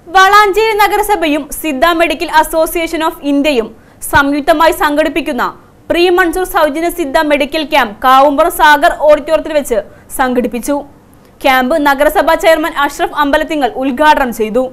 വളാഞ്ചേരി നഗരസഭയും Siddha medical association of ഇന്ത്യയും സംയുക്തമായി സംഘടിപ്പിക്കുന്ന പ്രീ മൺസൂർ സൗജന്യ സിദ്ധ മെഡിക്കൽ ക്യാമ്പ് കാവുമ്പുറം സാഗർ ഓഡിറ്റോറിയത്തിൽ വെച്ച് സംഘടിപ്പിച്ചു ക്യാമ്പ് നഗരസഭാ ചെയർമാൻ അഷ്റഫ് അമ്പലത്തിങ്ങൾ ഉദ്ഘാടനം ചെയ്തു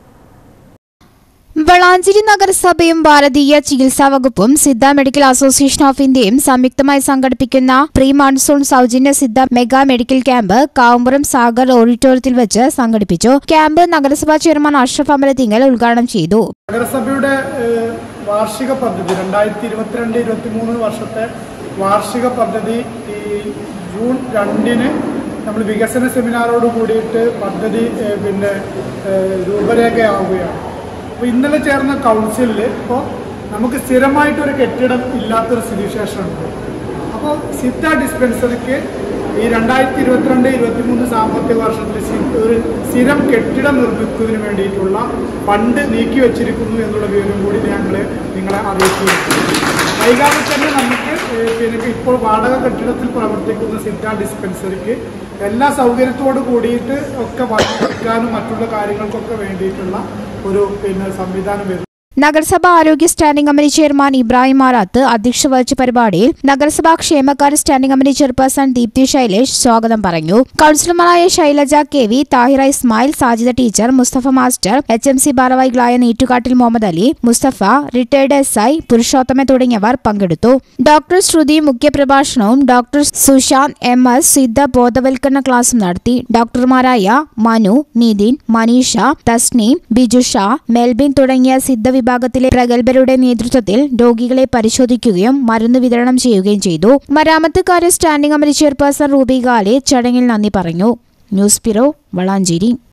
വളാഞ്ചേരി നഗരസഭയും ഭാരതീയ ചികിത്സാ വകുപ്പും സിദ്ധ മെഡിക്കൽ അസോസിയേഷൻ ഓഫ് ഇന്ത്യയും സംയുക്തമായി സംഘടിപ്പിക്കുന്ന പ്രീ മൺസൂൺ സൗജന്യ Siddha mega medical camp Kavumpuram Sagar ഓഡിറ്റോറിയത്തിൽ വെച്ച് സംഘടിപ്പിച്ചു ക്യാമ്പ് നഗരസഭാ ചെയർമാൻ അഷ്റഫ് അമലത്തിങ്ങൽ ഉദ്ഘാടനം ചെയ്തു നഗരസഭയുടെ ഏഹ്, വാർഷിക പദ്ധതി രണ്ടായിരത്തി ഇരുപത്തിരണ്ട് ഇരുപത്തി മൂന്ന് വർഷത്തെ വാർഷിക പദ്ധതി ഈ ജൂൺ രണ്ടിന് നമ്മൾ വികസന സെമിനാറോട് കൂടിയിട്ട് പദ്ധതി ഏഹ്, പിന്നെ ഏഹ്, രൂപരേഖയാവുകയാണ് അപ്പോൾ ഇന്നലെ ചേർന്ന കൗൺസിലിൽ ഇപ്പോൾ നമുക്ക് സ്ഥിരമായിട്ടൊരു കെട്ടിടം ഇല്ലാത്തൊരു സ്ഥിതിവിശേഷമുണ്ട് അപ്പോൾ സിദ്ധ ഡിസ്പെൻസറിക്ക് ഈ രണ്ടായിരത്തി ഇരുപത്തിരണ്ട് ഇരുപത്തിമൂന്ന് സാമ്പത്തിക വർഷത്തിൽ സി- ഒരു സ്ഥിരം കെട്ടിടം നിർമ്മിക്കുന്നതിന് വേണ്ടിയിട്ടുള്ള ഫണ്ട് നീക്കി വെച്ചിരിക്കുന്നു എന്നുള്ള വിവരം കൂടി ഞങ്ങൾ നിങ്ങളെ അറിയിച്ചിരിക്കുന്നു വൈകാതെ തന്നെ നമുക്ക് ഏഹ്, പിന്നെ ഇപ്പോൾ വാടക കെട്ടിടത്തിൽ പ്രവർത്തിക്കുന്ന സിദ്ധ ഡിസ്പെൻസറിക്ക് എല്ലാ സൗകര്യത്തോട് കൂടിയിട്ട് ഒക്കെ വയ്ക്കാനും മറ്റുള്ള കാര്യങ്ങൾക്കൊക്കെ വേണ്ടിയിട്ടുള്ള ഒരു പിന്നെ സംവിധാനം വരും നഗരസഭ ആരോഗ്യ standing committee chairman Ibrahim Marath അധ്യക്ഷത വഹിച്ച പരിപാടിയിൽ നഗരസഭാ ക്ഷേമകാര്യ standing committee chairperson Deepthi Shailesh സ്വാഗതം പറഞ്ഞു കൌൺസിലർമാരായ Shailaja K V Thahira Ismail Sajida teacher Mustafa master H M C ഭാരവാഹികളായ നീറ്റുകാട്ടിൽ Muhammad Ali Mustafa retired S I Purushothama തുടങ്ങിയവർ പങ്കെടുത്തു ഡോക്ടർ ശ്രുതി മുഖ്യപ്രഭാഷണവും doctor Sushanth M S Siddha ബോധവൽക്കരണ ക്ലാസും നടത്തി ഡോക്ടർമാരായ മനു നിതിൻ മനീഷ തസ്നീം ബിജുഷ മെൽബിൻ തുടങ്ങിയ സിദ്ധ വിഭാഗത്തിലെ പ്രഗത്ഭരുടെ നേതൃത്വത്തിൽ രോഗികളെ പരിശോധിക്കുകയും മരുന്ന് വിതരണം ചെയ്യുകയും ചെയ്തു മരാമത്ത് കാര്യ standing committee chairperson Ruby Gale ചടങ്ങിൽ നന്ദി പറഞ്ഞു ന്യൂസ് ബ്യൂറോ വളാഞ്ചേരി